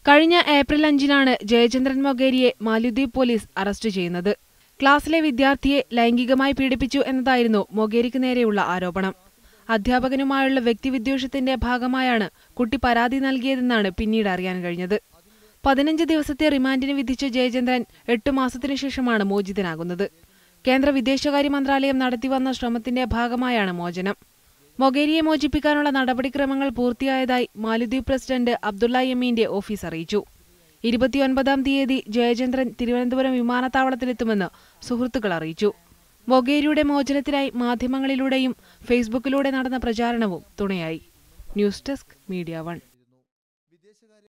കഴിഞ്ഞ ഏപ്രിൽ അഞ്ചിനാണ് ജയചന്ദ്രൻ മൊഗേരിയെ മാലുദ്വീപ് പോലീസ് അറസ്റ്റ് ചെയ്യുന്നത് ക്ലാസ്സിലെ വിദ്യാർത്ഥിയെ ലൈംഗികമായി പീഡിപ്പിച്ചു എന്നതായിരുന്നു മൊഗേരിക്ക് നേരെയുള്ള ആരോപണം അധ്യാപകനുമായുള്ള വ്യക്തിവിദ്വേഷത്തിന്റെ ഭാഗമായാണ് കുട്ടി പരാതി നൽകിയതെന്നാണ് പിന്നീട് അറിയാൻ കഴിഞ്ഞത് പതിനഞ്ച് ദിവസത്തെ റിമാൻഡിന് വിധിച്ച ജയചന്ദ്രൻ എട്ടു മാസത്തിനു ശേഷമാണ് മോചിതനാകുന്നത് കേന്ദ്ര വിദേശകാര്യ മന്ത്രാലയം നടത്തിവന്ന ശ്രമത്തിന്റെ ഭാഗമായാണ് മോചനം മൊഗേരിയെ മോചിപ്പിക്കാനുള്ള നടപടിക്രമങ്ങൾ പൂർത്തിയായതായി മാലദ്വീപ് പ്രസിഡന്റ് അബ്ദുള്ള യമീന്റെ ഓഫീസ് അറിയിച്ചു ഇരുപത്തിയൊൻപതാം തീയതി ജയചന്ദ്രൻ തിരുവനന്തപുരം വിമാനത്താവളത്തിലെത്തുമെന്ന് സുഹൃത്തുക്കൾ അറിയിച്ചു മൊഗേരിയുടെ മോചനത്തിനായി മാധ്യമങ്ങളിലൂടെയും ഫേസ്ബുക്കിലൂടെ നടന്ന പ്രചാരണവും തുണയായി ന്യൂസ് ഡെസ്ക് മീഡിയ വൺ